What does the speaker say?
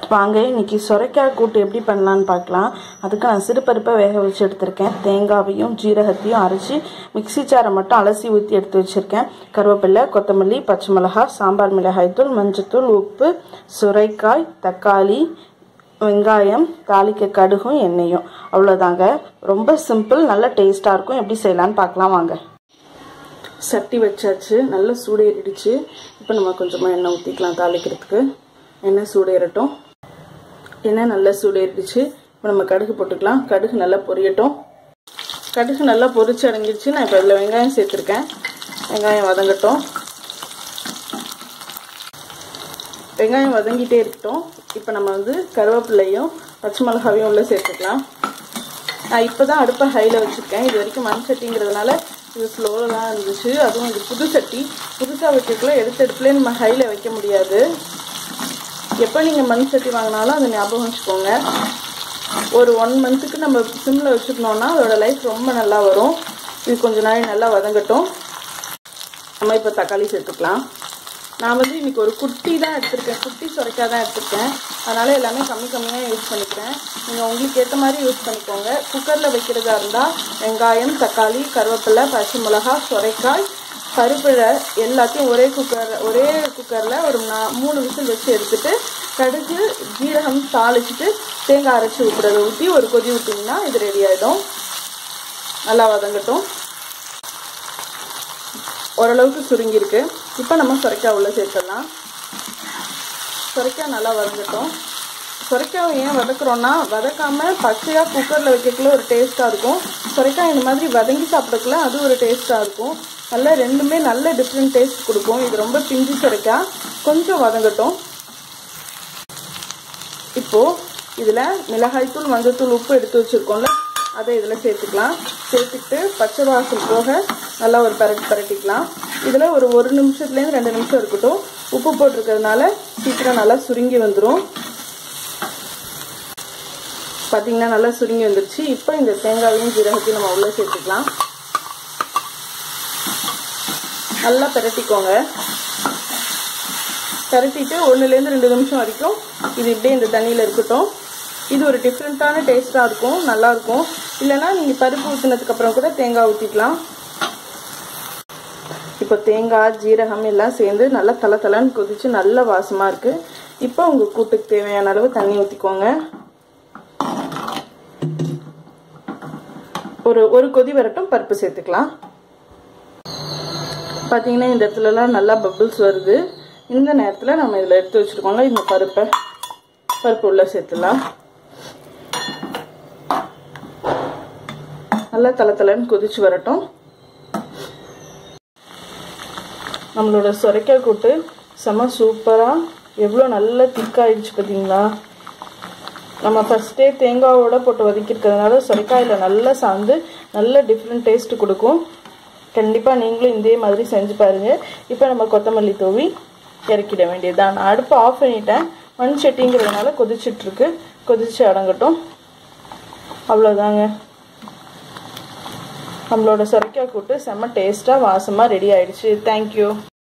வாங்க இன்னைக்கு சுரைக்காய் கூட்டு எப்படி பண்ணலான்னு பார்க்கலாம் அதுக்கு நான் சிறுபருப்பை வேக வச்சு எடுத்திருக்கேன் தேங்காவையும் ஜீரகத்தையும் அரைச்சி மிக்ஸி சாரை மட்டும் அலசி ஊற்றி எடுத்து வச்சுருக்கேன் கருவேப்பிலை கொத்தமல்லி பச்சை மிளகாய் சாம்பார் மிளகாய்த்தூள் மஞ்சத்தூள் உப்பு சுரைக்காய் தக்காளி வெங்காயம் தாளிக்க கடுகும் எண்ணெயும் அவ்வளோதாங்க ரொம்ப சிம்பிள் நல்ல டேஸ்ட்டாக இருக்கும் எப்படி செய்யலான்னு பார்க்கலாம் வாங்க சட்டி வச்சாச்சு நல்ல சூடேறிடுச்சு இப்போ நம்ம கொஞ்சமாக எண்ணெய் ஊற்றிக்கலாம் தாளிக்கிறதுக்கு எண்ணெய் சூடேறட்டும் எண்ணெய் நல்லா சூடேறிடுச்சு இப்போ நம்ம கடுகு போட்டுக்கலாம் கடுகு நல்லா பொரியட்டும் கடுகு நல்லா பொரிச்சு அடங்கிடுச்சு நான் இப்போ இதில் வெங்காயம் சேர்த்துருக்கேன் வெங்காயம் வதங்கட்டும் வெங்காயம் வதங்கிட்டே இருக்கட்டும் இப்போ நம்ம வந்து கருவேப்பிலையும் பச்சை மிளகாவையும் உள்ளே சேர்த்துக்கலாம் நான் இப்போ தான் அடுப்பை ஹையில் வச்சுருக்கேன் இது வரைக்கும் மண் சட்டிங்கிறதுனால இது ஸ்லோவில் தான் இருந்துச்சு அதுவும் இது புது சட்டி புதுசாக வைக்கக்குள்ள எடுத்த இடத்துல நம்ம ஹையில் வைக்க முடியாது எப்போ நீங்கள் மண் சட்டி வாங்கினாலும் அதை ஞாபகம் வச்சுக்கோங்க ஒரு ஒன் மந்த்துக்கு நம்ம சிம்மில் வச்சுக்கணுன்னா அதோட லைஃப் ரொம்ப நல்லா வரும் இது கொஞ்ச நாள் நல்லா வதங்கட்டும் நம்ம இப்போ தக்காளி சேர்த்துக்கலாம் நான் வந்து இன்னைக்கு ஒரு குட்டி தான் எடுத்திருக்கேன் குட்டி சுரைக்காய் தான் எடுத்திருக்கேன் அதனால் எல்லாமே கம்மி கம்மியாக யூஸ் பண்ணிக்கிறேன் நீங்கள் உங்களுக்கு ஏற்ற மாதிரி யூஸ் பண்ணிக்கோங்க குக்கரில் வைக்கிறதா இருந்தால் வெங்காயம் தக்காளி கருவேப்பிலை பச்சை மிளகா சுரைக்காய் பருப்பில் எல்லாத்தையும் ஒரே குக்கர் ஒரே குக்கரில் ஒரு மூணு விசில் வச்சு எடுத்துட்டு கடுகு ஜீரகம் தாளிச்சிட்டு தேங்காய் அரைச்சி ஊற்றுறதை ஊற்றி ஒரு கொதி ஊற்றிங்கன்னா இது ரெடி ஆகிடும் நல்லா வதங்கட்டும் ஓரளவுக்கு சுருங்கியிருக்கு இப்போ நம்ம சுரைக்காய் உள்ள சேர்த்துடலாம் சுரைக்காய் நல்லா வதங்கட்டும் சுரைக்காய் ஏன் வதக்குறோன்னா வதக்காமல் பச்சையாக குக்கரில் வைக்கக்குள்ள ஒரு டேஸ்ட்டாக இருக்கும் சுரைக்காய் இந்த மாதிரி வதங்கி சாப்பிடக்குள்ள அது ஒரு டேஸ்ட்டாக இருக்கும் நல்லா ரெண்டுமே நல்ல டிஃப்ரெண்ட் டேஸ்ட் கொடுக்கும் இது ரொம்ப பிஞ்சு சுரைக்காய் கொஞ்சம் வதங்கட்டும் இப்போது இதில் மிளகாய்த்தூள் மஞ்சத்தூள் உப்பு எடுத்து வச்சுருக்கோம்ல அதை இதில் சேர்த்துக்கலாம் சேர்த்துக்கிட்டு பச்சை வாசல் போக நல்லா ஒரு பரட்டி பரட்டிக்கலாம் இதில் ஒரு ஒரு நிமிஷத்துலேருந்து ரெண்டு நிமிஷம் இருக்கட்டும் உப்பு போட்டிருக்கிறதுனால சீக்கிரம் நல்லா சுருங்கி வந்துடும் பார்த்தீங்கன்னா நல்லா சுருங்கி வந்துருச்சு இப்போ இந்த தேங்காயையும் ஜீரகத்தையும் நம்ம உள்ளே சேர்த்துக்கலாம் நல்லா பரட்டிக்கோங்க பரட்டிட்டு ஒன்றுலேருந்து ரெண்டு நிமிஷம் வரைக்கும் இது இப்படியே இந்த தண்ணியில் இருக்கட்டும் இது ஒரு டிஃப்ரெண்ட்டான டேஸ்ட்டாக இருக்கும் நல்லாயிருக்கும் இல்லைனா நீங்கள் பருப்பு ஊற்றினதுக்கப்புறம் கூட தேங்காய் ஊற்றிக்கலாம் இப்போ தேங்காய் ஜீரகம் எல்லாம் சேர்ந்து நல்லா தலை தலைன்னு கொதிச்சு நல்ல வாசமாக இருக்குது இப்போ உங்கள் கூட்டுக்கு தேவையான அளவு தண்ணி ஊற்றிக்கோங்க ஒரு ஒரு கொதி வரட்டும் பருப்பு சேர்த்துக்கலாம் பார்த்தீங்கன்னா இந்த இடத்துலலாம் நல்லா பபிள்ஸ் வருது இந்த நேரத்தில் நம்ம இதில் எடுத்து வச்சுருக்கோம்ல இந்த பருப்பை பருப்பு உள்ளே சேர்த்துலாம் நல்லா தலை தலைன்னு கொதிச்சு வரட்டும் நம்மளோட சுரைக்காய் கூட்டு செம சூப்பராக எவ்வளோ நல்லா திக்காயிடுச்சு பார்த்தீங்களா நம்ம ஃபஸ்ட்டே தேங்காவோட போட்டு வதக்கிருக்கிறதுனால சுரைக்காயில் நல்லா சார்ந்து நல்ல டிஃப்ரெண்ட் டேஸ்ட் கொடுக்கும் கண்டிப்பாக நீங்களும் இதே மாதிரி செஞ்சு பாருங்கள் இப்போ நம்ம கொத்தமல்லி தூவி இறக்கிட வேண்டியதுதான் நான் அடுப்பை ஆஃப் பண்ணிட்டேன் மண் சட்டிங்கிறதுனால கொதிச்சிட்ருக்கு கொதிச்சு அடங்கட்டும் அவ்வளோதாங்க நம்மளோட சுரைக்காய் கூட்டு செம்ம டேஸ்ட்டாக வாசமாக ரெடி ஆயிடுச்சு தேங்க்யூ